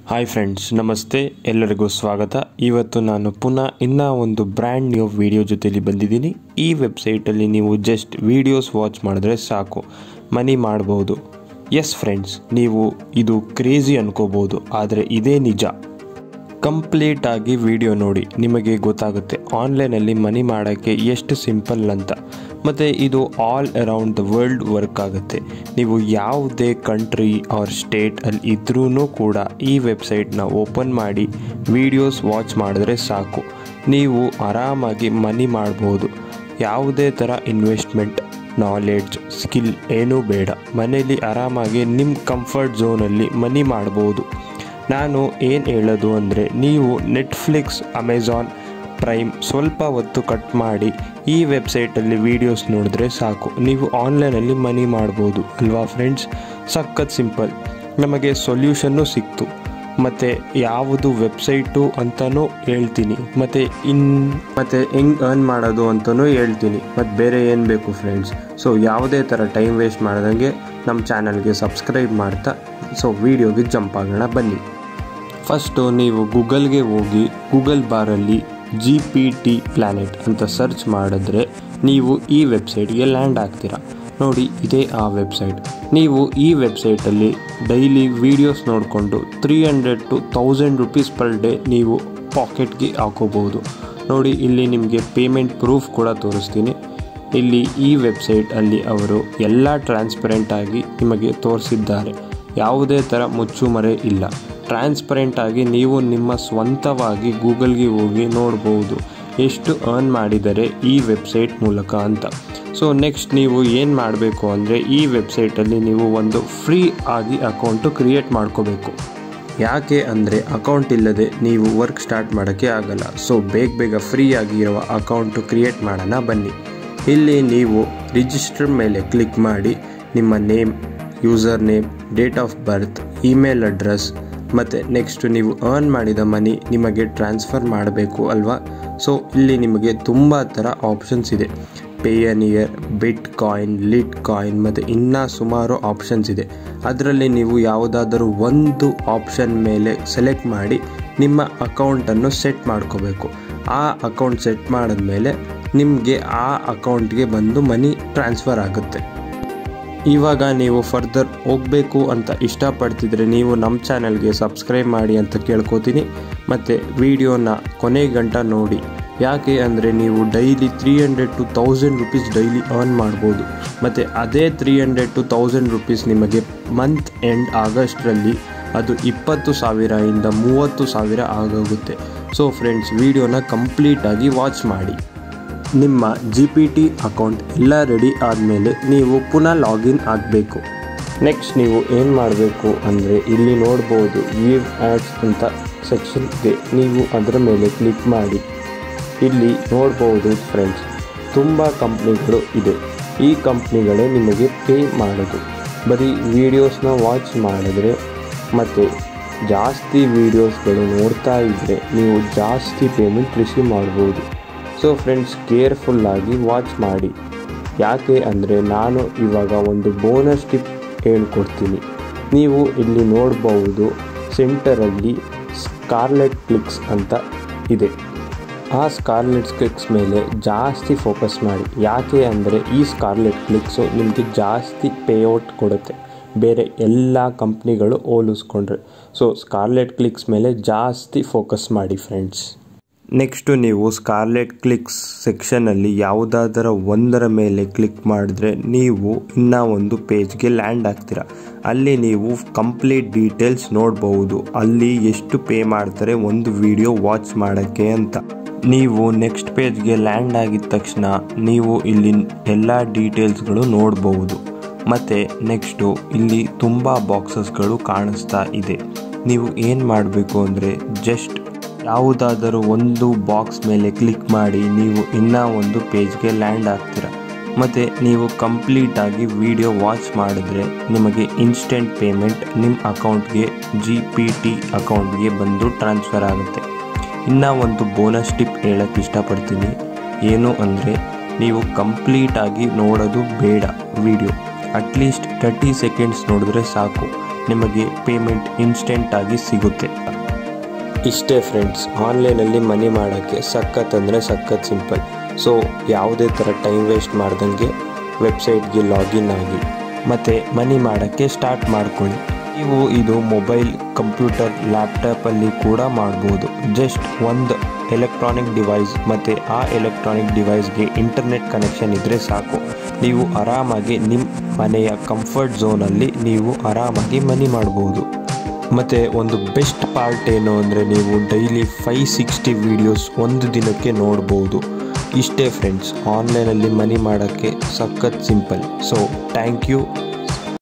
hi friends ನಮಸ್ತೆ ಎಲ್ಲರಿಗೂ ಸ್ವಾಗತ ಇವತ್ತು ನಾನು ಪುನಃ ಇನ್ನೂ ಒಂದು ಬ್ರ್ಯಾಂಡ್ ನ್ಯೂ ವಿಡಿಯೋ ಜೊತೆಲಿ ಬಂದಿದ್ದೀನಿ ಈ ವೆಬ್ಸೈಟಲ್ಲಿ ನೀವು ಜಸ್ಟ್ ವಿಡಿಯೋಸ್ ವಾಚ್ ಮಾಡಿದ್ರೆ ಸಾಕು ಮನಿ ಮಾಡ್ಬೋದು ಎಸ್ ಫ್ರೆಂಡ್ಸ್ ನೀವು ಇದು ಕ್ರೇಜಿ ಅನ್ಕೋಬೋದು ಆದರೆ ಇದೇ ನಿಜ ಕಂಪ್ಲೀಟ್ ಆಗಿ ವಿಡಿಯೋ ನೋಡಿ ನಿಮಗೆ ಗೊತ್ತಾಗುತ್ತೆ ಆನ್ಲೈನಲ್ಲಿ ಮನಿ ಮಾಡೋಕ್ಕೆ ಎಷ್ಟು ಸಿಂಪಲ್ ಅಂತ ಮತ್ತು ಇದು all around the world work ಆಗುತ್ತೆ ನೀವು ಯಾವುದೇ ಕಂಟ್ರಿ ಆರ್ ಸ್ಟೇಟ್ ಅಲ್ಲಿ ಇದ್ರೂ ಕೂಡ ಈ ವೆಬ್ಸೈಟ್ನ ಓಪನ್ ಮಾಡಿ ವಿಡಿಯೋಸ್ ವಾಚ್ ಮಾಡಿದ್ರೆ ಸಾಕು ನೀವು ಆರಾಮಾಗಿ ಮನಿ ಮಾಡ್ಬೋದು ಯಾವುದೇ ಥರ ಇನ್ವೆಸ್ಟ್ಮೆಂಟ್ ನಾಲೆಡ್ಜ್ ಸ್ಕಿಲ್ ಏನೂ ಬೇಡ ಮನೇಲಿ ಆರಾಮಾಗಿ ನಿಮ್ಮ ಕಂಫರ್ಟ್ ಝೋನಲ್ಲಿ ಮನಿ ಮಾಡ್ಬೋದು ನಾನು ಏನು ಹೇಳೋದು ಅಂದರೆ ನೀವು ನೆಟ್ಫ್ಲಿಕ್ಸ್ ಅಮೆಝಾನ್ ಪ್ರೈಮ್ ಸ್ವಲ್ಪ ಹೊತ್ತು ಕಟ್ ಮಾಡಿ ಈ ವೆಬ್ಸೈಟಲ್ಲಿ ವೀಡಿಯೋಸ್ ನೋಡಿದ್ರೆ ಸಾಕು ನೀವು ಆನ್ಲೈನಲ್ಲಿ ಮನಿ ಮಾಡ್ಬೋದು ಅಲ್ವಾ ಫ್ರೆಂಡ್ಸ್ ಸಖತ್ ಸಿಂಪಲ್ ನಮಗೆ ಸೊಲ್ಯೂಷನ್ನು ಸಿಕ್ತು ಮತ್ತು ಯಾವುದು ವೆಬ್ಸೈಟು ಅಂತಲೂ ಹೇಳ್ತೀನಿ ಮತ್ತು ಇನ್ ಮತ್ತು ಹೆಂಗೆ ಅರ್ನ್ ಮಾಡೋದು ಅಂತಲೂ ಹೇಳ್ತೀನಿ ಮತ್ತು ಬೇರೆ ಏನು ಬೇಕು ಫ್ರೆಂಡ್ಸ್ ಸೊ ಯಾವುದೇ ಥರ ಟೈಮ್ ವೇಸ್ಟ್ ಮಾಡ್ದಂಗೆ ನಮ್ಮ ಚಾನಲ್ಗೆ ಸಬ್ಸ್ಕ್ರೈಬ್ ಮಾಡ್ತಾ ಸೊ ವೀಡಿಯೋಗೆ ಜಂಪ್ ಆಗೋಣ ಬನ್ನಿ ಫಸ್ಟು ನೀವು ಗೂಗಲ್ಗೆ ಹೋಗಿ ಗೂಗಲ್ ಬಾರಲ್ಲಿ ಜಿ ಪಿ ಟಿ ಪ್ಲ್ಯಾನೆಟ್ ಅಂತ ಸರ್ಚ್ ಮಾಡಿದ್ರೆ ನೀವು ಈ ವೆಬ್ಸೈಟ್ಗೆ ಲ್ಯಾಂಡ್ ಆಗ್ತೀರಾ ನೋಡಿ ಇದೇ ಆ ವೆಬ್ಸೈಟ್ ನೀವು ಈ ವೆಬ್ಸೈಟಲ್ಲಿ ಡೈಲಿ ವೀಡಿಯೋಸ್ ನೋಡಿಕೊಂಡು three hundred to thousand rupees per day ನೀವು ಪಾಕೆಟ್ಗೆ ಹಾಕೋಬೋದು ನೋಡಿ ಇಲ್ಲಿ ನಿಮಗೆ ಪೇಮೆಂಟ್ ಪ್ರೂಫ್ ಕೂಡ ತೋರಿಸ್ತೀನಿ ಇಲ್ಲಿ ಈ ವೆಬ್ಸೈಟ್ ಅಲ್ಲಿ ಅವರು ಎಲ್ಲ ಟ್ರಾನ್ಸ್ಪರೆಂಟ್ ಆಗಿ ನಿಮಗೆ ತೋರಿಸಿದ್ದಾರೆ ಯಾವುದೇ ಥರ ಮುಚ್ಚುಮರೆ ಇಲ್ಲ ಟ್ರಾನ್ಸ್ಪರೆಂಟ್ ಆಗಿ ನೀವು ನಿಮ್ಮ ಸ್ವಂತವಾಗಿ ಗೂಗಲ್ಗೆ ಹೋಗಿ ನೋಡ್ಬೋದು ಎಷ್ಟು ಅರ್ನ್ ಮಾಡಿದರೆ ಈ ವೆಬ್ಸೈಟ್ ಮೂಲಕ ಅಂತ ಸೊ ನೆಕ್ಸ್ಟ್ ನೀವು ಏನು ಮಾಡಬೇಕು ಅಂದರೆ ಈ ವೆಬ್ಸೈಟಲ್ಲಿ ನೀವು ಒಂದು ಫ್ರೀ ಆಗಿ ಅಕೌಂಟು ಕ್ರಿಯೇಟ್ ಮಾಡ್ಕೋಬೇಕು ಯಾಕೆ ಅಂದರೆ ಅಕೌಂಟ್ ಇಲ್ಲದೆ ನೀವು ವರ್ಕ್ ಸ್ಟಾರ್ಟ್ ಮಾಡೋಕ್ಕೆ ಆಗಲ್ಲ ಸೊ ಬೇಗ ಬೇಗ ಫ್ರೀ ಆಗಿರುವ ಅಕೌಂಟು ಕ್ರಿಯೇಟ್ ಮಾಡೋಣ ಬನ್ನಿ ಇಲ್ಲಿ ನೀವು ರಿಜಿಸ್ಟರ್ ಮೇಲೆ ಕ್ಲಿಕ್ ಮಾಡಿ ನಿಮ್ಮ name user name date of birth email address ಮತ್ತು ನೆಕ್ಸ್ಟ್ ನೀವು ಅರ್ನ್ ಮಾಡಿದ ಮನಿ ನಿಮಗೆ ಟ್ರಾನ್ಸ್ಫರ್ ಮಾಡಬೇಕು ಅಲ್ವಾ ಸೊ ಇಲ್ಲಿ ನಿಮಗೆ ತುಂಬ ಥರ ಆಪ್ಷನ್ಸ್ ಇದೆ Payoneer bitcoin litecoin ಮತ್ತು ಇನ್ನೂ ಸುಮಾರು ಆಪ್ಷನ್ಸ್ ಇದೆ ಅದರಲ್ಲಿ ನೀವು ಯಾವುದಾದರೂ ಒಂದು ಆಪ್ಷನ್ ಮೇಲೆ ಸೆಲೆಕ್ಟ್ ಮಾಡಿ ನಿಮ್ಮ ಅಕೌಂಟನ್ನು ಸೆಟ್ ಮಾಡ್ಕೋಬೇಕು ಆ ಅಕೌಂಟ್ ಸೆಟ್ ಮಾಡಿದ್ಮೇಲೆ ನಿಮಗೆ ಆ ಅಕೌಂಟ್ಗೆ ಬಂದು ಮನಿ ಟ್ರಾನ್ಸ್ಫರ್ ಆಗುತ್ತೆ ಇವಾಗ ನೀವು ಫರ್ದರ್ ಹೋಗಬೇಕು ಅಂತ ಇಷ್ಟಪಡ್ತಿದ್ರೆ ನೀವು ನಮ್ಮ ಚಾನಲ್ಗೆ ಸಬ್ಸ್ಕ್ರೈಬ್ ಮಾಡಿ ಅಂತ ಕೇಳ್ಕೊತೀನಿ ಮತ್ತು ವಿಡಿಯೋನ ಕೊನೆ ಗಂಟ ನೋಡಿ ಯಾಕೆ ಅಂದರೆ ನೀವು daily three hundred to thousand rupees daily earn ಮಾಡ್ಬೋದು ಮತ್ತು ಅದೇ three hundred to thousand rupees ನಿಮಗೆ ಮಂತ್ ಎಂಡ್ ಆಗಸ್ಟ್ರಲ್ಲಿ ಅದು ಇಪ್ಪತ್ತು ಸಾವಿರದಿಂದ ಮೂವತ್ತು ಸಾವಿರ ಆಗೋಗುತ್ತೆ ಸೊ ಫ್ರೆಂಡ್ಸ್ ವಿಡಿಯೋನ ಕಂಪ್ಲೀಟಾಗಿ ವಾಚ್ ಮಾಡಿ ನಿಮ್ಮ ಜಿ ಪಿ ಟಿ ಅಕೌಂಟ್ ಎಲ್ಲ ರೆಡಿ ಆದಮೇಲೆ ನೀವು ಪುನಃ ಲಾಗಿನ್ ಆಗಬೇಕು ನೆಕ್ಸ್ಟ್ ನೀವು ಏನು ಮಾಡಬೇಕು ಅಂದರೆ ಇಲ್ಲಿ ನೋಡ್ಬೋದು ವೀವ್ ಆ್ಯಡ್ಸ್ ಅಂತ ಸೆಕ್ಷನ್ ಇದೆ ನೀವು ಅದರ ಮೇಲೆ ಕ್ಲಿಕ್ ಮಾಡಿ ಇಲ್ಲಿ ನೋಡ್ಬೋದು ಫ್ರೆಂಡ್ಸ್ ತುಂಬ ಕಂಪ್ನಿಗಳು ಇದೆ ಈ ಕಂಪ್ನಿಗಳೇ ನಿಮಗೆ ಪೇ ಮಾಡೋದು ಬರೀ ವೀಡಿಯೋಸ್ನ ವಾಚ್ ಮಾಡಿದ್ರೆ ಮತ್ತು ಜಾಸ್ತಿ ವೀಡಿಯೋಸ್ಗಳು ನೋಡ್ತಾ ಇದ್ದರೆ ನೀವು ಜಾಸ್ತಿ ಪೇಮೆಂಟ್ ರಿಸೀವ್ ಮಾಡ್ಬೋದು ಸೊ ಫ್ರೆಂಡ್ಸ್ ಕೇರ್ಫುಲ್ಲಾಗಿ ವಾಚ್ ಮಾಡಿ ಯಾಕೆ ಅಂದರೆ ನಾನು ಇವಾಗ ಒಂದು ಬೋನಸ್ ಟಿಪ್ ಹೇಳ್ಕೊಡ್ತೀನಿ ನೀವು ಇಲ್ಲಿ ನೋಡ್ಬೋದು ಸೆಂಟರಲ್ಲಿ ಸ್ಕಾರ್ಲೆಟ್ ಕ್ಲಿಕ್ಸ್ ಅಂತ ಇದೆ ಆ ಸ್ಕಾರ್ಲೆಟ್ ಕ್ಲಿಕ್ಸ್ ಮೇಲೆ ಜಾಸ್ತಿ ಫೋಕಸ್ ಮಾಡಿ ಯಾಕೆ ಅಂದರೆ ಈ ಸ್ಕಾರ್ಲೆಟ್ ಕ್ಲಿಕ್ಸು ನಿಮಗೆ ಜಾಸ್ತಿ ಪೇಔಟ್ ಕೊಡುತ್ತೆ ಬೇರೆ ಎಲ್ಲ ಕಂಪ್ನಿಗಳು ಹೋಲಿಸ್ಕೊಂಡ್ರೆ ಸೊ ಸ್ಕಾರ್ಲೆಟ್ ಕ್ಲಿಕ್ಸ್ ಮೇಲೆ ಜಾಸ್ತಿ ಫೋಕಸ್ ಮಾಡಿ ಫ್ರೆಂಡ್ಸ್ ನೆಕ್ಸ್ಟು ನೀವು ಸ್ಕಾರ್ಲೆಟ್ ಕ್ಲಿಕ್ಸ್ ಸೆಕ್ಷನಲ್ಲಿ ಯಾವುದಾದರ ಒಂದರ ಮೇಲೆ ಕ್ಲಿಕ್ ಮಾಡಿದ್ರೆ ನೀವು ಇನ್ನೂ ಒಂದು ಪೇಜ್ಗೆ ಲ್ಯಾಂಡ್ ಆಗ್ತೀರಾ ಅಲ್ಲಿ ನೀವು ಕಂಪ್ಲೀಟ್ ಡೀಟೇಲ್ಸ್ ನೋಡ್ಬೋದು ಅಲ್ಲಿ ಎಷ್ಟು ಪೇ ಮಾಡ್ತಾರೆ ಒಂದು ವಿಡಿಯೋ ವಾಚ್ ಮಾಡೋಕ್ಕೆ ಅಂತ ನೀವು ನೆಕ್ಸ್ಟ್ ಪೇಜ್ಗೆ ಲ್ಯಾಂಡ್ ಆಗಿದ ತಕ್ಷಣ ನೀವು ಇಲ್ಲಿ ಎಲ್ಲ ಡೀಟೇಲ್ಸ್ಗಳು ನೋಡ್ಬೋದು ಮತ್ತು ನೆಕ್ಸ್ಟು ಇಲ್ಲಿ ತುಂಬ ಬಾಕ್ಸಸ್ಗಳು ಕಾಣಿಸ್ತಾ ಇದೆ ನೀವು ಏನು ಮಾಡಬೇಕು ಅಂದರೆ ಜಸ್ಟ್ ಯಾವುದಾದರೂ ಒಂದು ಬಾಕ್ಸ್ ಮೇಲೆ ಕ್ಲಿಕ್ ಮಾಡಿ ನೀವು ಇನ್ನೂ ಒಂದು ಪೇಜ್ಗೆ ಲ್ಯಾಂಡ್ ಆಗ್ತೀರ ಮತ್ತು ನೀವು ಕಂಪ್ಲೀಟಾಗಿ ವಿಡಿಯೋ ವಾಚ್ ಮಾಡಿದ್ರೆ ನಿಮಗೆ ಇನ್ಸ್ಟೆಂಟ್ ಪೇಮೆಂಟ್ ನಿಮ್ಮ ಅಕೌಂಟ್ಗೆ ಜಿ ಪಿ ಟಿ ಅಕೌಂಟ್ಗೆ ಬಂದು ಟ್ರಾನ್ಸ್ಫರ್ ಆಗುತ್ತೆ ಇನ್ನೂ ಒಂದು ಬೋನಸ್ ಟಿಪ್ ಹೇಳಕ್ಕೆ ಇಷ್ಟಪಡ್ತೀನಿ ಏನು ಅಂದರೆ ನೀವು ಕಂಪ್ಲೀಟಾಗಿ ನೋಡೋದು ಬೇಡ ವಿಡಿಯೋ ಅಟ್ಲೀಸ್ಟ್ ತರ್ಟಿ ಸೆಕೆಂಡ್ಸ್ ನೋಡಿದ್ರೆ ಸಾಕು ನಿಮಗೆ ಪೇಮೆಂಟ್ ಇನ್ಸ್ಟೆಂಟ್ ಆಗಿ ಸಿಗುತ್ತೆ ಇಷ್ಟೇ ಫ್ರೆಂಡ್ಸ್ ಆನ್ಲೈನಲ್ಲಿ ಮನಿ ಮಾಡೋಕ್ಕೆ ಸಖತ್ ಅಂದರೆ ಸಖತ್ ಸಿಂಪಲ್ ಸೊ ಯಾವುದೇ ಥರ ಟೈಮ್ ವೇಸ್ಟ್ ಮಾಡ್ದಂಗೆ ವೆಬ್ಸೈಟ್ಗೆ ಲಾಗಿನ್ ಆಗಿ ಮತ್ತು ಮನಿ ಮಾಡೋಕ್ಕೆ ಸ್ಟಾರ್ಟ್ ಮಾಡ್ಕೊಳ್ಳಿ ನೀವು ಇದು ಮೊಬೈಲ್ ಕಂಪ್ಯೂಟರ್ ಲ್ಯಾಪ್ಟಾಪಲ್ಲಿ ಕೂಡ ಮಾಡ್ಬೋದು ಜಸ್ಟ್ ಒಂದು ಎಲೆಕ್ಟ್ರಾನಿಕ್ ಡಿವೈಸ್ ಮತ್ತು ಆ ಎಲೆಕ್ಟ್ರಾನಿಕ್ ಡಿವೈಸ್ಗೆ ಇಂಟರ್ನೆಟ್ ಕನೆಕ್ಷನ್ ಇದ್ದರೆ ಸಾಕು ನೀವು ಆರಾಮಾಗಿ ನಿಮ್ಮ ಮನೆಯ ಕಂಫರ್ಟ್ ಝೋನಲ್ಲಿ ನೀವು ಆರಾಮಾಗಿ ಮನಿ ಮಾಡ್ಬೋದು ಮತ್ತು ಒಂದು ಬೆಸ್ಟ್ ಪಾರ್ಟ್ ಏನು ಅಂದರೆ ನೀವು ಡೈಲಿ ಫೈ ಸಿಕ್ಸ್ಟಿ ವೀಡಿಯೋಸ್ ಒಂದು ದಿನಕ್ಕೆ ನೋಡ್ಬೋದು ಇಷ್ಟೇ ಫ್ರೆಂಡ್ಸ್ ಆನ್ಲೈನಲ್ಲಿ ಮನಿ ಮಾಡೋಕ್ಕೆ ಸಖತ್ ಸಿಂಪಲ್ ಸೊ ಥ್ಯಾಂಕ್ ಯು